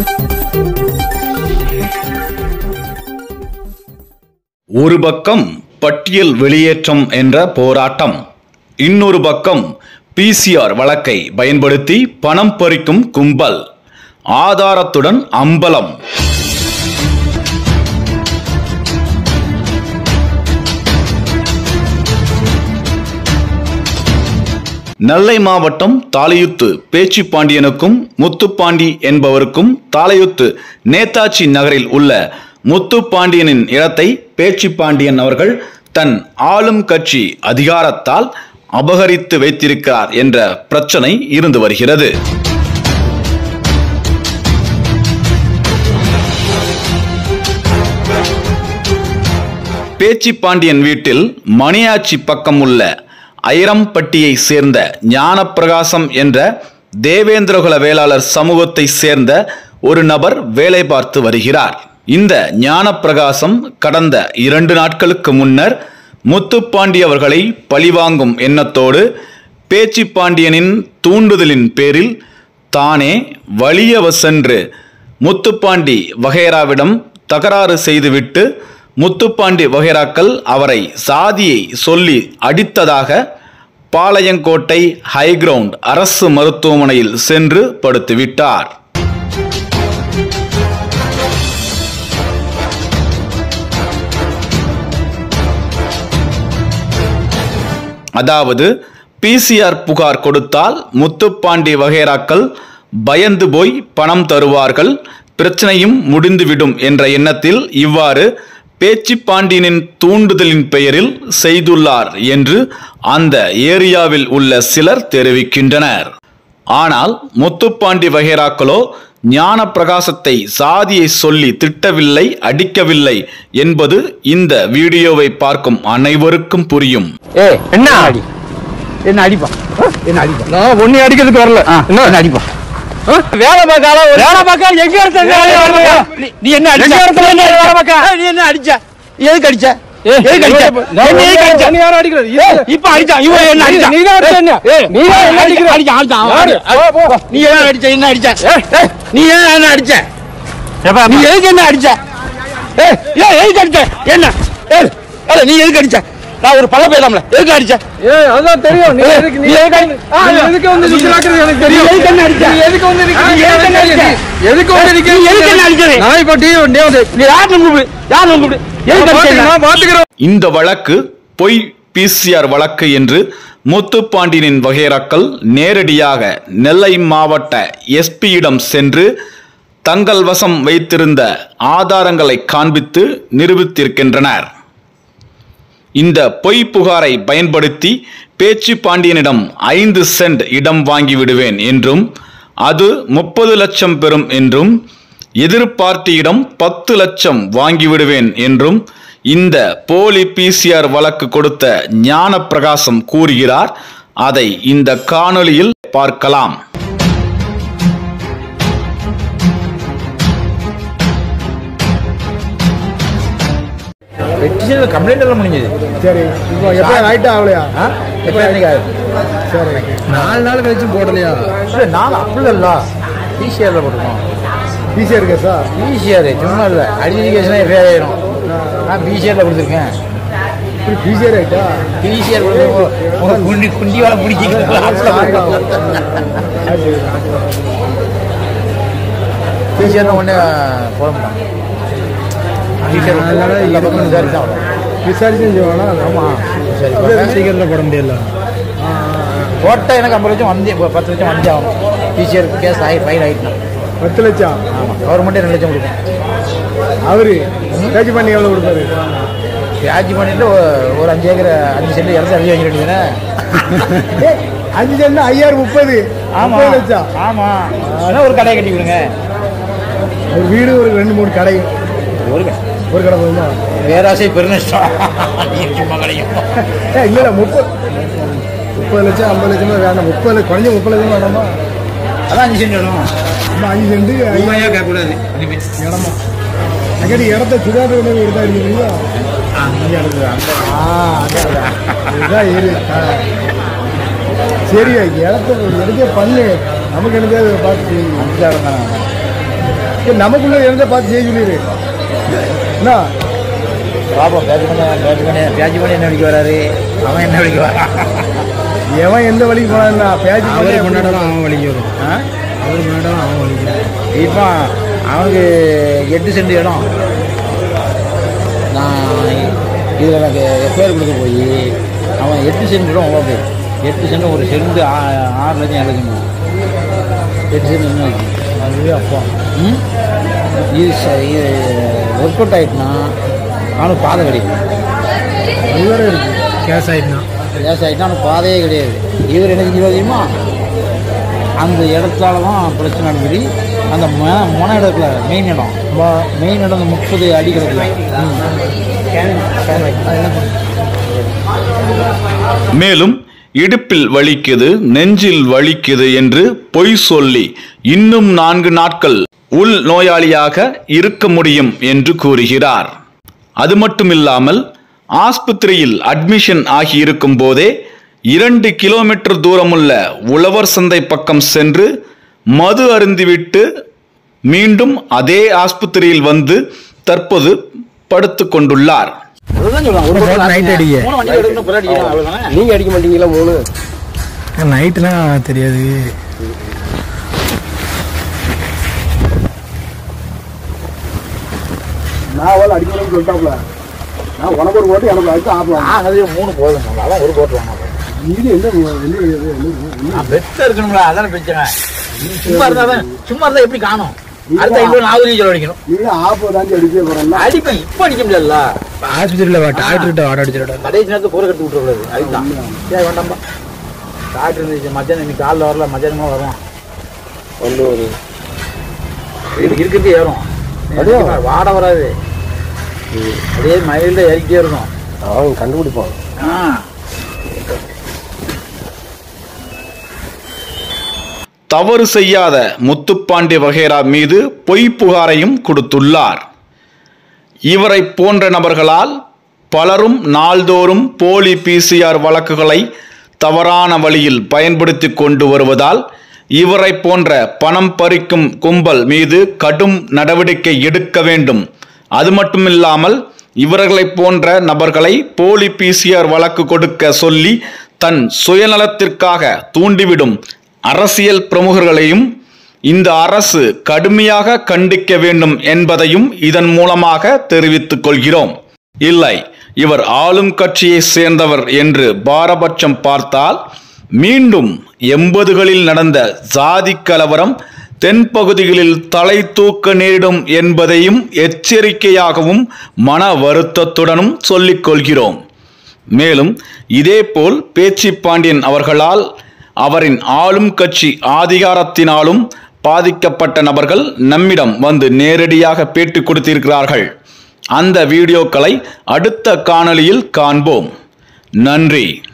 ஒரு பக்கம் பட்டியல் வெளியேற்றம் என்ற போராட்டம் இன்னொரு பக்கம் பிசிஆர் வழக்கை பயன்படுத்தி பணம் பறிக்கும் கும்பல் ஆதாரத்துடன் அம்பலம் நெல்லை மாவட்டம் தாலையுத்து பேச்சிப்பாண்டியனுக்கும் முத்துப்பாண்டி என்பவருக்கும் தாலையுத்து நேதாஜி நகரில் உள்ள முத்துப்பாண்டியனின் இடத்தை பேச்சிப்பாண்டியன் அவர்கள் தன் ஆளும் கட்சி அதிகாரத்தால் அபகரித்து வைத்திருக்கிறார் என்ற பிரச்சனை இருந்து வருகிறது பேச்சிப்பாண்டியன் வீட்டில் மணியாச்சி பக்கம் உள்ள ஐரம்பட்டியை சேர்ந்த ஞானப்பிரகாசம் என்ற தேவேந்திரகுல வேளாளர் சமூகத்தை சேர்ந்த ஒரு நபர் வேலை பார்த்து வருகிறார் இந்த ஞானப்பிரகாசம் கடந்த இரண்டு நாட்களுக்கு முன்னர் முத்துப்பாண்டி அவர்களை பழிவாங்கும் எண்ணத்தோடு பேச்சிப்பாண்டியனின் தூண்டுதலின் பேரில் தானே வலியவ சென்று முத்துப்பாண்டி வகைராவிடம் தகராறு செய்துவிட்டு முத்துப்பாண்டி வகைராக்கள் அவரை சாதியை சொல்லி அடித்ததாக பாளையங்கோட்டை ஹைகிரவுண்ட் அரசு மருத்துவமனையில் சென்று படுத்துவிட்டார் அதாவது பிசிஆர் புகார் கொடுத்தால் முத்துப்பாண்டி வகைராக்கள் பயந்து போய் பணம் தருவார்கள் பிரச்சனையும் முடிந்துவிடும் என்ற எண்ணத்தில் இவ்வாறு பேச்சிப்பாண்டியனின் தூண்டுதலின் பெயரில் செய்துள்ளார் என்று அந்த ஏரியாவில் உள்ள சிலர் தெரிவிக்கின்றனர் ஆனால் முத்துப்பாண்டி வகைராக்களோ ஞான பிரகாசத்தை சாதியை சொல்லி திட்டவில்லை அடிக்கவில்லை என்பது இந்த வீடியோவை பார்க்கும் அனைவருக்கும் புரியும் ஏ என்ன அடி என்ன அடிப்பா என்ன அடிப்பா நான் ஒன்னே அடிக்கிறதுக்கு வரல என்ன என்ன அடிப்பா வேலை பார்க்காத வேலை பார்க்க எங்க இடத்துல வேலை பார்க்க நீ- நீ என்ன அடிச்ச எங்க இடத்துல என்ன வேலை பார்க்க? ஏய், நீ என்ன அடிச்ச எதுக்கு அடிச்ச ஏய், எதுக்கு அடிச்ச நான் என்ன எதுக்கு அடிச்ச உன்னை யாரும் அடிக்கிறது? இது- ஏய், இப்ப அடிச்சான் இவன் என்ன அடிச்சான் நீ தான் அடிச்ச என்ன? ஏய், நீ தான் என்ன அடிக்கிற? அடிச்சான், அடிச்சான், அவன் யாரு? அடி- போ, போ. நீ என்ன அடிச்ச என்ன அடிச்ச ஏய், ஏய். நீ ஏன் என்ன அடிச்ச நீ எதுக்கு என்ன அடிச்ச ஏய், ஏய், எதுக்கு அடிச்ச என்ன ஏய், ஏய், நீ எதுக்கு அடிச்ச நான் ஒரு பல்ல போயிடலாம்ல எதுக்கு அடிச்ச ஏய், அதான் தெரியும். நீ ஏய், எதுக்கு- நீ நீ எதுக்கு எதுக்கு- ஆ, நீ எதுக்கு வந்து நிக்கிறாக்குறது எனக்கு தெரியும். நீ எதுக்கு என்ன அடிச்ச? நீ எதுக்கு வந்து நிக்கிறாய்? நீ எதுக்கு என்ன அடிச்ச? எதுக்கு வந்து நீ நிக்கிறாய்? எதுக்கு என்ன அடிச்சது? நான் இப்போ டீ வண்டி வந்து நீ யாருன்னு கூப்பிடு யாருன்னு கூப்பிடு எதுக்கு அடிச்ச என்ன? நான் பாத்துக்கிறேன் இந்த வழக்கு பொய் பிசிஆர் வழக்கு என்று முத்துப்பாண்டியனின் வகைராக்கள் நேரடியாக நெல்லை மாவட்ட எஸ்பியிடம் சென்று தங்கள் வசம் வைத்திருந்த ஆதாரங்களை காண்பித்து நிரூபித்திருக்கின்றனர் இந்த பொய் புகாரை பயன்படுத்தி பேச்சு பாண்டியனிடம் ஐந்து சென்ட் இடம் வாங்கி விடுவேன் என்றும் அது முப்பது லட்சம் பெறும் என்றும் எதிர்பார்ட்டியிடம் பத்து லட்சம் வாங்கி விடுவேன் என்றும் இந்த போலி பிசிஆர் வழக்கு கொடுத்த ஞான பிரகாசம் கூறுகிறார் அதை இந்த காணொளியில் பார்க்கலாம் பெட்டிஷன்ல கம்ப்ளைண்ட் எல்லாம் முடிஞ்சது சரி இப்போ எப்போ நைட்டு ஆகலையா எப்போ என்னைக்கு சரி நாலு நாள் கழிச்சு போடலையா இல்லை நான் அப்படி இல்ல பிசிஆரில் போட்டுருக்கோம் ஈஸியாக இருக்கா சார் பிசிஆர் சும்மா இல்லை ஐடென்டிஃபிகேஷன் எஃப்ஐஆர் ஆயிரும் நான் பிசிஆரில் கொடுத்துருக்கேன் இப்படி ஈஸியாக ரைட்டா பிசிஆர் உங்க குண்டி குண்டி வேலை பிசிஆர் ஒன்று போட மாட்டாங்க அதனால இது பண்ண விசாரிச்சு செய்வானா ஆமாம் சீக்கிரத்தில் போட முடியல போட்டால் எனக்கு ஐம்பது லட்சம் வந்து இப்போ பத்து லட்சம் வந்து ஆகும் பிசிஆர் கேஸ் ஆகி ஃபைல் ஆகிட்டேன் பத்து லட்சம் ஆமாம் கவர்மெண்ட்டே ரெண்டு லட்சம் கொடுக்கும் அவரு பேச்சு பண்ணி எவ்வளோ கொடுப்பாரு வியாஜி பண்ணிட்டு ஒரு- ஒரு அஞ்சு ஏக்கர் அஞ்சு சென்ட் இடத்துல அஞ்சு வாங்கி வேண்டியதுனே அஞ்சு சென்ட் ஐயாயிரம் முப்பது முப்பது லட்சம் ஆமாம் வேணா ஒரு கடையை கட்டி விடுங்க ஒரு வீடு ஒரு ரெண்டு மூணு கடை ஒரு கடை ஒரு கடை போதுமா பேராசை பெருநஷ்டம் சும்மா கிடைக்கும் ஏ இல்லை இல்லை முப்பது முப்பது லட்சம் ஐம்பது லட்சமா வேண்டாம் முப்பது லட்சம் குறைஞ்ச முப்பது லட்சம் வேணாமா அதான் அஞ்சு சென்ட் வேணும் நம்ம அஞ்சு சென்ட் ரூபாயா கேட்கக்கூடாது இடமா அங்கடி இடத்த சுதாரணை கொண்டு எடுத்தா இருக்கீங்களா ஆ இதுதான் ஏரியா ஆ. சரி இடத்த எடுக்க பண்ணு நமக்கு என்னது பார்த்து செய்யுங்க. அஞ்சு இடம் தானே சரி, நமக்குள்ள இருந்த பார்த்து செய்ய சொல்லிடு என்ன பாப்போம் பேச்சு பண்ணி பேச்சு பண்ணி பேச்சு பண்ணி என்ன அடிக்க வராரு அவன் என்ன அடிக்க வரான் எவன் எந்த வழிக்கு போனா பேச்சு அவர் கொண்டாடாலும் அவன் வலிக்கு வரும் ஆ? அவர் கொண்டாடாலும் அவன் வலிக்கு வரும் இப்போ அவனுக்கு எட்டு சென்ட் இடம் நான் இதில் எனக்கு எஃப்ஐஆர் கொடுக்க போய் அவன் எட்டு சென்ட் இடம் அவ்வளோ பேர் எட்டு சென்ட் ஒரு சென்ட் ஆ- ஆறு லட்சம் ஏழு லட்சம் எட்டு சென்ட் என்ன இருக்கு அதுவே அப்பா ம் இது ச- இது ஒர்க் அவுட் ஆகிட்டுனா அவனுக்கு பாதை கிடையாது அது வேற இருக்கு கேஸ் ஆயிட்டுனா கேஸ் ஆகிட்டா அவனுக்கு பாதையே கிடையாது இவர் என்ன செஞ்சு தெரியுமா அந்த இடத்தால தான் பிரச்சனை நடக்குது அந்த மொ மொன இடத்துல மெயின் இடம் மெயின் இடம் அந்த முப்பது அடி கிடக்குது மேலும் இடுப்பில் வலிக்குது நெஞ்சில் வலிக்குது என்று பொய் சொல்லி இன்னும் நான்கு நாட்கள் உள் நோயாளியாக இருக்க முடியும் என்று கூறுகிறார் அது மட்டுமில்லாமல் ஆஸ்பத்திரியில் அட்மிஷன் ஆகியிருக்கும் போதே இரண்டு கிலோமீட்டர் தூரமுள்ள உழவர் சந்தை பக்கம் சென்று மது அருந்திவிட்டு மீண்டும் அதே ஆஸ்பத்திரியில் வந்து தற்போது படுத்துக் கொண்டுள்ளார் அதுதான் சொல்லுவாங்க ஒரு போட்டு பக்கம் night அடிக்க. மூணு வண்டி எடுக்கணும் பிறகு அடிக்கணும் அவ்வளவுதானே நீங்க அடிக்க மாட்டீங்களா மூணு நைட்டுனா தெரியாது நான் அவள் அடிக்கணும்னு சொல்லிட்டாப்ல நான் உனக்கு ஒரு ஓட்டு எனக்கு அடுத்து ஆப்பலாம் ஆ அது மூணு போதும் நம்ம அதான் ஒரு போட்டு வாங்க இது என்ன என்ன என்ன என்ன நான் பெத்த இருக்கணும்ல அதான பிரச்சனை சும்மா இருந்தா தான் சும்மா இருந்தா எப்படி காணும் அடுத்த ஐநூறு நாலு சொல்ல அடிக்கணும் நீங்க ஆப்பு தாண்டி அடிக்க போறேன்னா அடிப்பேன் இப்ப அடிக்க முடியாதுல்ல ஆஸ்பத்திரியில் டாக்டர்கிட்ட வாட அடிச்சிட கடைசி நேரத்துக்கு கூரை கட்டி விட்டுறக்கூடாது அதுதான் சரி வேண்டாம்பா டாக்டர் இருந்துச்சு மத்தியானம் இன்னைக்கு காலைல வரல மத்தியானமா வருவான் வந்து ஒரு இது இருக்கிறது ஏறும் அப்படியா? வாட வராது அதே மயில இறக்கிட்டே இருக்கும் அவன் கண்டுபிடிப்பான் ஆ தவறு செய்யாத முத்துப்பாண்டி வகேரா மீது பொய் புகாரையும் கொடுத்துள்ளார் இவரை போன்ற நபர்களால் பலரும் நாள்தோறும் போலி பிசிஆர் வழக்குகளை தவறான வழியில் பயன்படுத்தி கொண்டு வருவதால் இவரை போன்ற பணம் பறிக்கும் கும்பல் மீது கடும் நடவடிக்கை எடுக்க வேண்டும் அது மட்டுமில்லாமல் இவர்களைப் போன்ற நபர்களை போலி பிசிஆர் வழக்கு கொடுக்க சொல்லி தன் சுயநலத்திற்காக தூண்டிவிடும் அரசியல் பிரமுகர்களையும் இந்த அரசு கடுமையாக கண்டிக்க வேண்டும் என்பதையும் இதன் மூலமாக தெரிவித்துக் கொள்கிறோம் இல்லை இவர் ஆளும் கட்சியை சேர்ந்தவர் என்று பாரபட்சம் பார்த்தால் மீண்டும் எண்பதுகளில் நடந்த ஜாதி கலவரம் தென்பகுதிகளில் தலை தூக்க நேரிடும் என்பதையும் எச்சரிக்கையாகவும் மன வருத்தத்துடனும் சொல்லிக் கொள்கிறோம் மேலும் இதேபோல் பேச்சி பாண்டியன் அவர்களால் அவரின் ஆளும் கட்சி ஆதிகாரத்தினாலும் பாதிக்கப்பட்ட நபர்கள் நம்மிடம் வந்து நேரடியாக பேட்டி கொடுத்திருக்கிறார்கள் அந்த வீடியோக்களை அடுத்த காணொளியில் காண்போம் நன்றி